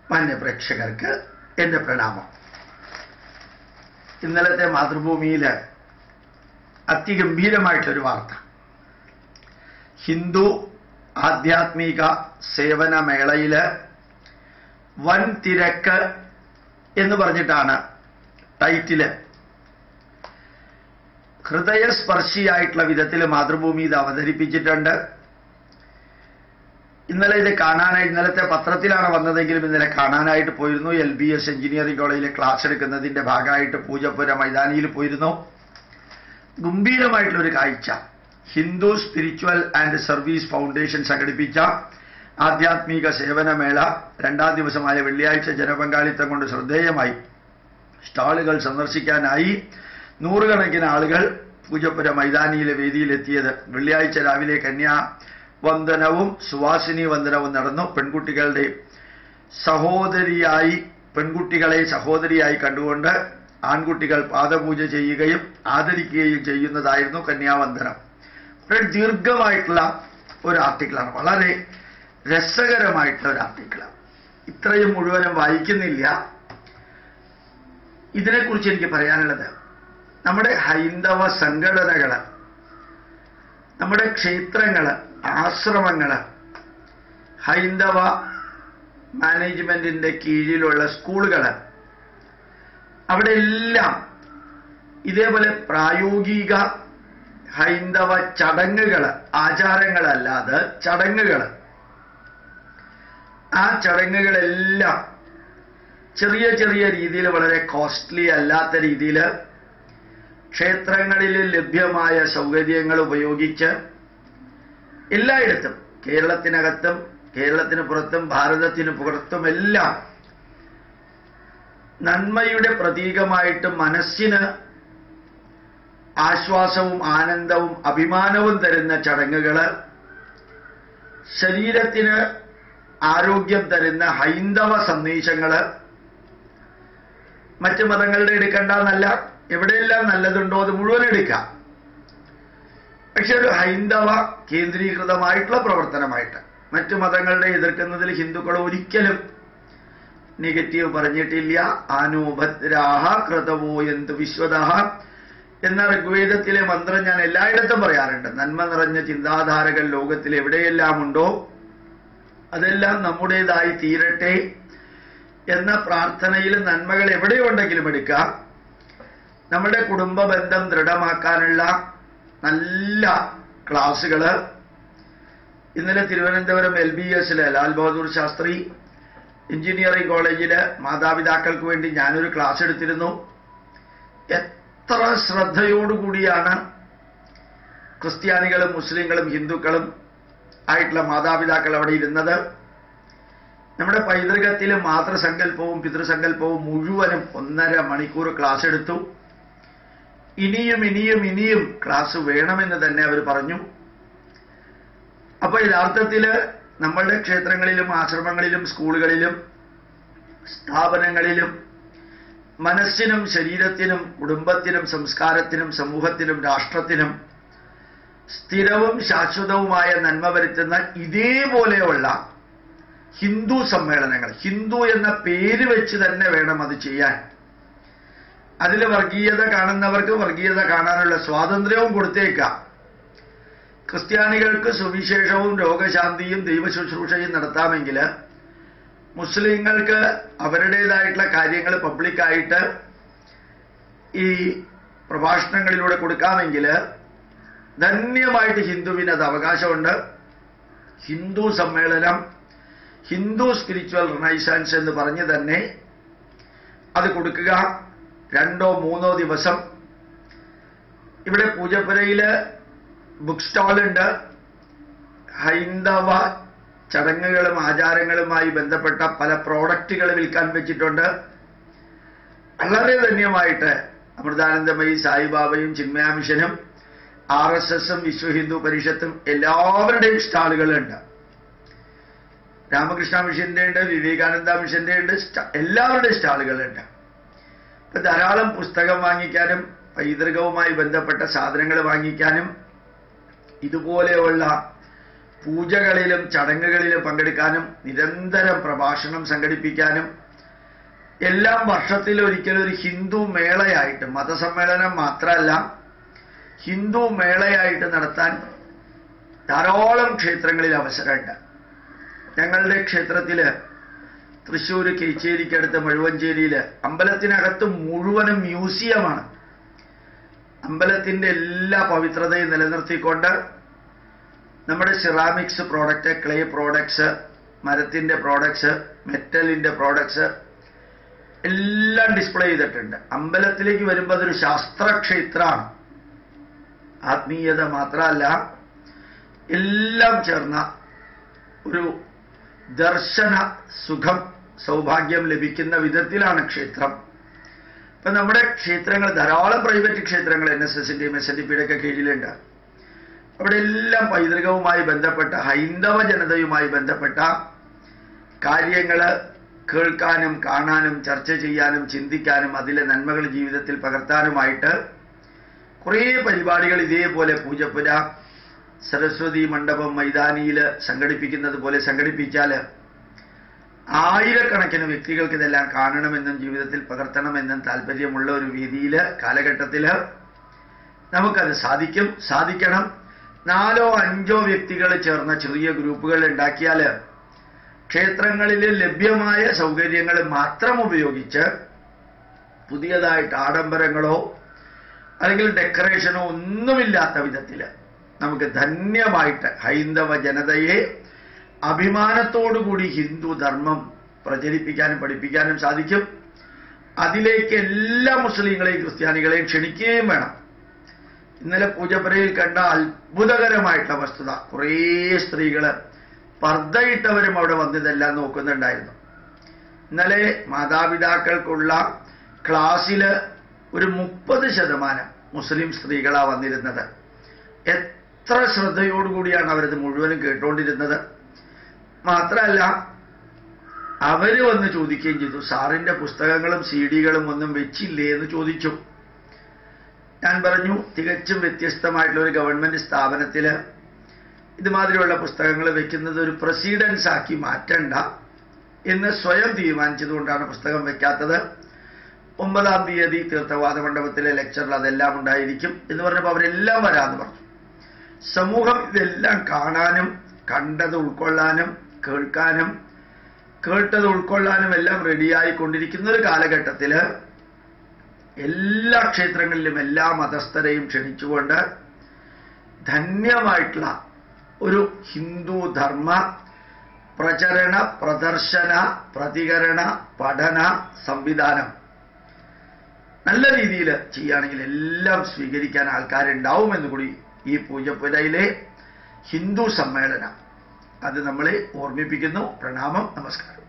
മാന്യ പ്രേക്ഷകർക്ക് എൻ്റെ പ്രണാമം ഇന്നലത്തെ മാതൃഭൂമിയിൽ അതിഗംഭീരമായിട്ടൊരു വാർത്ത ഹിന്ദു ആധ്യാത്മിക സേവന മേളയിൽ വൻ തിരക്ക് എന്ന് പറഞ്ഞിട്ടാണ് ടൈറ്റില് ഹൃദയസ്പർശിയായിട്ടുള്ള വിധത്തിൽ മാതൃഭൂമി ഇത് അവതരിപ്പിച്ചിട്ടുണ്ട് ഇന്നലെ ഇത് കാണാനായി ഇന്നലത്തെ പത്രത്തിലാണ് വന്നതെങ്കിലും ഇന്നലെ കാണാനായിട്ട് പോയിരുന്നു എൽ ബി എസ് എഞ്ചിനീയറിംഗ് കോളേജിലെ ക്ലാസ് എടുക്കുന്നതിന്റെ ഭാഗമായിട്ട് പൂജപ്പുര മൈതാനിയിൽ പോയിരുന്നു ഗംഭീരമായിട്ടുള്ളൊരു കാഴ്ച Hindu spiritual and service foundation സംഘടിപ്പിച്ച ആധ്യാത്മിക സേവനമേള രണ്ടാം ദിവസമായ വെള്ളിയാഴ്ച ജനപങ്കാളിത്തം കൊണ്ട് ശ്രദ്ധേയമായി സ്റ്റാളുകൾ സന്ദർശിക്കാനായി നൂറുകണക്കിന് ആളുകൾ പൂജപ്പുര മൈതാനിയിലെ വേദിയിലെത്തിയത് വെള്ളിയാഴ്ച രാവിലെ കന്യാ വന്ദനവും സുവാസിനി വന്ദനവും നടന്നു പെൺകുട്ടികളുടെ സഹോദരിയായി പെൺകുട്ടികളെ സഹോദരിയായി കണ്ടുകൊണ്ട് ആൺകുട്ടികൾ പാദപൂജ ചെയ്യുകയും ആദരിക്കുകയും ചെയ്യുന്നതായിരുന്നു കന്യാവന്ദനം വളരെ ദീർഘമായിട്ടുള്ള ഒരു ആർട്ടിക്കിളാണ് വളരെ രസകരമായിട്ടുള്ള ഒരു ആർട്ടിക്കിളാണ് ഇത്രയും മുഴുവനും വായിക്കുന്നില്ല ഇതിനെക്കുറിച്ച് എനിക്ക് പറയാനുള്ളത് നമ്മുടെ ഹൈന്ദവ സംഘടനകള് നമ്മുടെ ക്ഷേത്രങ്ങള് ആശ്രമങ്ങള് ഹൈന്ദവ മാനേജ്മെന്റിന്റെ കീഴിലുള്ള സ്കൂളുകള് അവിടെ എല്ലാം ഇതേപോലെ പ്രായോഗിക ഹൈന്ദവ ചടങ്ങുകൾ ആചാരങ്ങളല്ലാതെ ചടങ്ങുകൾ ആ ചടങ്ങുകളെല്ലാം ചെറിയ ചെറിയ രീതിയിൽ വളരെ കോസ്റ്റ്ലി അല്ലാത്ത രീതിയിൽ ക്ഷേത്രങ്ങളിൽ ലഭ്യമായ സൗകര്യങ്ങൾ ഉപയോഗിച്ച് എല്ലായിടത്തും കേരളത്തിനകത്തും കേരളത്തിന് പുറത്തും ഭാരതത്തിന് പുറത്തുമെല്ലാം നന്മയുടെ പ്രതീകമായിട്ട് മനസ്സിന് ആശ്വാസവും ആനന്ദവും അഭിമാനവും തരുന്ന ചടങ്ങുകള് ശരീരത്തിന് ആരോഗ്യം തരുന്ന ഹൈന്ദവ സന്ദേശങ്ങള് മറ്റ് മതങ്ങളുടെ എടുക്കേണ്ടെന്നല്ല എവിടെയെല്ലാം നല്ലതുണ്ടോ അത് മുഴുവൻ എടുക്കാം പക്ഷെ ഒരു ഹൈന്ദവ കേന്ദ്രീകൃതമായിട്ടുള്ള പ്രവർത്തനമായിട്ട് മറ്റു മതങ്ങളുടെ എതിർക്കുന്നതിൽ ഹിന്ദുക്കൾ ഒരിക്കലും നെഗറ്റീവ് പറഞ്ഞിട്ടില്ല ആനോഭദ്രാഹ ക്രതവോ എന്ത് വിശ്വതഃ എന്ന ഋഗ്വേദത്തിലെ മന്ത്രം ഞാൻ എല്ലായിടത്തും പറയാറുണ്ട് നന്മ നിറഞ്ഞ ചിന്താധാരകൾ ലോകത്തിൽ എവിടെയെല്ലാം ഉണ്ടോ അതെല്ലാം നമ്മുടേതായി തീരട്ടെ എന്ന പ്രാർത്ഥനയിൽ നന്മകൾ എവിടെയുണ്ടെങ്കിലും എടുക്കാം നമ്മുടെ കുടുംബ ബന്ധം ദൃഢമാക്കാനുള്ള നല്ല ക്ലാസ്സുകള് ഇന്നലെ തിരുവനന്തപുരം എൽ ബി എസിലെ ലാൽ ബഹദൂർ ശാസ്ത്രി എഞ്ചിനീയറിംഗ് കോളേജില് മാതാപിതാക്കൾക്ക് വേണ്ടി ഞാനൊരു ക്ലാസ് എടുത്തിരുന്നു എത്ര ശ്രദ്ധയോടുകൂടിയാണ് ക്രിസ്ത്യാനികളും മുസ്ലിങ്ങളും ഹിന്ദുക്കളും ആയിട്ടുള്ള മാതാപിതാക്കൾ അവിടെ ഇരുന്നത് നമ്മുടെ പൈതൃകത്തിലെ മാതൃസങ്കല്പവും പിതൃസങ്കല്പവും മുഴുവനും ഒന്നര മണിക്കൂർ ക്ലാസ് എടുത്തു ഇനിയും ഇനിയും ഇനിയും ക്ലാസ് വേണമെന്ന് തന്നെ അവർ പറഞ്ഞു അപ്പൊ യഥാർത്ഥത്തില് നമ്മളുടെ ക്ഷേത്രങ്ങളിലും ആശ്രമങ്ങളിലും സ്കൂളുകളിലും സ്ഥാപനങ്ങളിലും മനസ്സിനും ശരീരത്തിനും കുടുംബത്തിനും സംസ്കാരത്തിനും സമൂഹത്തിനും രാഷ്ട്രത്തിനും സ്ഥിരവും ശാശ്വതവുമായ നന്മ വരുത്തുന്ന ഇതേപോലെയുള്ള ഹിന്ദു സമ്മേളനങ്ങൾ ഹിന്ദു എന്ന പേര് വെച്ച് തന്നെ വേണം അത് ചെയ്യാൻ അതിൽ വർഗീയത കാണുന്നവർക്ക് വർഗീയത കാണാനുള്ള സ്വാതന്ത്ര്യവും കൊടുത്തേക്കാം ക്രിസ്ത്യാനികൾക്ക് സുവിശേഷവും രോഗശാന്തിയും ദൈവശുശ്രൂഷയും നടത്താമെങ്കിൽ മുസ്ലിങ്ങൾക്ക് അവരുടേതായിട്ടുള്ള കാര്യങ്ങൾ പബ്ലിക്കായിട്ട് ഈ പ്രഭാഷണങ്ങളിലൂടെ കൊടുക്കാമെങ്കിൽ ധന്യമായിട്ട് ഹിന്ദുവിന് അത് അവകാശമുണ്ട് ഹിന്ദു സമ്മേളനം ഹിന്ദു സ്പിരിച്വൽ റിനൈസൻസ് എന്ന് പറഞ്ഞ് തന്നെ അത് കൊടുക്കുക രണ്ടോ മൂന്നോ ദിവസം ഇവിടെ പൂജപ്പുരയില് ബുക്ക് സ്റ്റാളുണ്ട് ഹൈന്ദവ ചടങ്ങുകളും ആചാരങ്ങളുമായി ബന്ധപ്പെട്ട പല പ്രോഡക്റ്റുകൾ വിൽക്കാൻ വെച്ചിട്ടുണ്ട് വളരെ ധന്യമായിട്ട് അമൃതാനന്ദമയി സായിബാബയും ചിന്മയ മിഷനും ആർ എസ് എസും വിശ്വ ഹിന്ദു പരിഷത്തും എല്ലാവരുടെയും സ്റ്റാളുകളുണ്ട് രാമകൃഷ്ണ മിഷന്റെ ഉണ്ട് വിവേകാനന്ദ മിഷന്റെ ഉണ്ട് സ്റ്റ- എല്ലാവരുടെയും സ്റ്റാളുകളുണ്ട് ഇപ്പൊ ധാരാളം പുസ്തകം വാങ്ങിക്കാനും പൈതൃകവുമായി ബന്ധപ്പെട്ട സാധനങ്ങൾ വാങ്ങിക്കാനും ഇതുപോലെയുള്ള പൂജകളിലും ചടങ്ങുകളിലും പങ്കെടുക്കാനും നിരന്തരം പ്രഭാഷണം സംഘടിപ്പിക്കാനും എല്ലാം വർഷത്തിൽ ഒരിക്കലും ഒരു ഹിന്ദു മേളയായിട്ട് മതസമ്മേളനം മാത്രമല്ല ഹിന്ദു മേളയായിട്ട് നടത്താൻ ധാരാളം ക്ഷേത്രങ്ങളിൽ അവസരമുണ്ട് ഞങ്ങളുടെ ക്ഷേത്രത്തില് തൃശ്ശൂർ കേച്ചേരിക്കടുത്ത് മുഴുവഞ്ചേരിയിൽ അമ്പലത്തിനകത്ത് മുഴുവനും മ്യൂസിയമാണ് അമ്പലത്തിന്റെ എല്ലാ പവിത്രതയും നിലനിർത്തിക്കൊണ്ട് നമ്മുടെ സിറാമിക്സ് പ്രോഡക്റ്റ് ക്ലേ പ്രോഡക്ട്സ് മരത്തിന്റെ പ്രോഡക്ട്സ് മെറ്റലിന്റെ പ്രോഡക്ട്സ് എല്ലാം ഡിസ്പ്ലേ ചെയ്തിട്ടുണ്ട് അമ്പലത്തിലേക്ക് വരുമ്പോൾ അതൊരു ശാസ്ത്രക്ഷേത്രമാണ് ആത്മീയത മാത്രമല്ല എല്ലാം ചേർന്ന ഒരു ദർശന സുഖം സൗഭാഗ്യം ലഭിക്കുന്ന വിധത്തിലാണ് ക്ഷേത്രം ഇപ്പൊ നമ്മുടെ ക്ഷേത്രങ്ങൾ ധാരാളം പ്രൈവറ്റ് ക്ഷേത്രങ്ങൾ എൻ എസ് എസിന്റെയും എസ് എൻ ഡി പിയുടെ ഒക്കെ കീഴിലുണ്ട് അവിടെ എല്ലാം പൈതൃകവുമായി ബന്ധപ്പെട്ട ഹൈന്ദവ ജനതയുമായി ബന്ധപ്പെട്ട കാര്യങ്ങൾ കേൾക്കാനും കാണാനും ചർച്ച ചെയ്യാനും ചിന്തിക്കാനും അതിലെ നന്മകൾ ജീവിതത്തിൽ പകർത്താനുമായിട്ട് കുറേ പരിപാടികൾ ഇതേപോലെ പൂജപ്പുര സരസ്വതി മണ്ഡപം മൈതാനിയിൽ സംഘടിപ്പിക്കുന്നത് പോലെ സംഘടിപ്പിച്ചാൽ ആയിരക്കണക്കിന് വ്യക്തികൾക്ക് ഇതെല്ലാം കാണണമെന്നും ജീവിതത്തിൽ പകർത്തണമെന്നും താല്പര്യമുള്ള ഒരു രീതിയിൽ കാലഘട്ടത്തിൽ നമുക്കത് സാധിക്കും സാധിക്കണം നാലോ അഞ്ചോ വ്യക്തികൾ ചേർന്ന ചെറിയ ഗ്രൂപ്പുകൾ ഉണ്ടാക്കിയാൽ ക്ഷേത്രങ്ങളിൽ ലഭ്യമായ സൗകര്യങ്ങൾ മാത്രം ഉപയോഗിച്ച് പുതിയതായിട്ട് ആഡംബരങ്ങളോ അല്ലെങ്കിൽ ഡെക്കറേഷനോ ഒന്നുമില്ലാത്ത വിധത്തിൽ നമുക്ക് ധന്യമായിട്ട് ഹൈന്ദവ ജനതയെ അഭിമാനത്തോടുകൂടി ഹിന്ദു ധർമ്മം പ്രചരിപ്പിക്കാനും പഠിപ്പിക്കാനും സാധിക്കും അതിലേക്ക് എല്ലാ മുസ്ലിങ്ങളെയും ക്രിസ്ത്യാനികളെയും ക്ഷണിക്കുകയും വേണം ഇന്നലെ പൂജപ്പുരയിൽ കണ്ട അത്ഭുതകരമായിട്ടുള്ള വസ്തുത കുറേ സ്ത്രീകൾ പർദ്ദയിട്ടവരും അവിടെ വന്ന് ഇതെല്ലാം നോക്കുന്നുണ്ടായിരുന്നു ഇന്നലെ മാതാപിതാക്കൾക്കുള്ള ക്ലാസ്സിൽ ഒരു മുപ്പത് ശതമാനം മുസ്ലിം സ്ത്രീകളാ വന്നിരുന്നത് എത്ര ശ്രദ്ധയോടുകൂടിയാണ് അവരത് മുഴുവനും കേട്ടുകൊണ്ടിരുന്നത് മാത്രമല്ല അവര് വന്ന് ചോദിക്കുകയും ചെയ്തു സാറിന്റെ പുസ്തകങ്ങളും സി ഡികളും ഒന്നും വെച്ചില്ലേ എന്ന് ചോദിച്ചു ഞാൻ പറഞ്ഞു തികച്ചും വ്യത്യസ്തമായിട്ടുള്ള ഒരു ഗവൺമെന്റ് സ്ഥാപനത്തിൽ ഇതുമാതിരിയുള്ള പുസ്തകങ്ങൾ വെക്കുന്നത് ഒരു പ്രസിഡൻസ് ആക്കി മാറ്റണ്ട എന്ന് സ്വയം തീരുമാനിച്ചതുകൊണ്ടാണ് പുസ്തകം വെക്കാത്തത് ഒമ്പതാം തീയതി തീർത്ഥവാദ മണ്ഡപത്തിലെ ലെക്ചറിൽ അതെല്ലാം ഉണ്ടായിരിക്കും എന്ന് പറഞ്ഞപ്പോൾ അവരെല്ലാം വരാമെന്ന് പറഞ്ഞു സമൂഹം ഇതെല്ലാം കാണാനും കണ്ടത് ഉൾക്കൊള്ളാനും കേൾക്കാനും കേട്ടത് ഉൾക്കൊള്ളാനും എല്ലാം റെഡിയായിക്കൊണ്ടിരിക്കുന്ന ഒരു കാലഘട്ടത്തിൽ എല്ലാ ക്ഷേത്രങ്ങളിലും എല്ലാ മതസ്ഥരെയും ക്ഷണിച്ചുകൊണ്ട് ധന്യമായിട്ടുള്ള ഒരു ഹിന്ദു ധർമ്മ പ്രചരണ പ്രദർശന പ്രതികരണ പഠന സംവിധാനം നല്ല രീതിയിൽ ചെയ്യുകയാണെങ്കിൽ എല്ലാം സ്വീകരിക്കാൻ ആൾക്കാരുണ്ടാവുമെന്ന് കൂടി ഈ പൂജപ്പുരയിലെ ഹിന്ദു സമ്മേളനം അത് നമ്മളെ ഓർമ്മിപ്പിക്കുന്നു പ്രണാമം നമസ്കാരം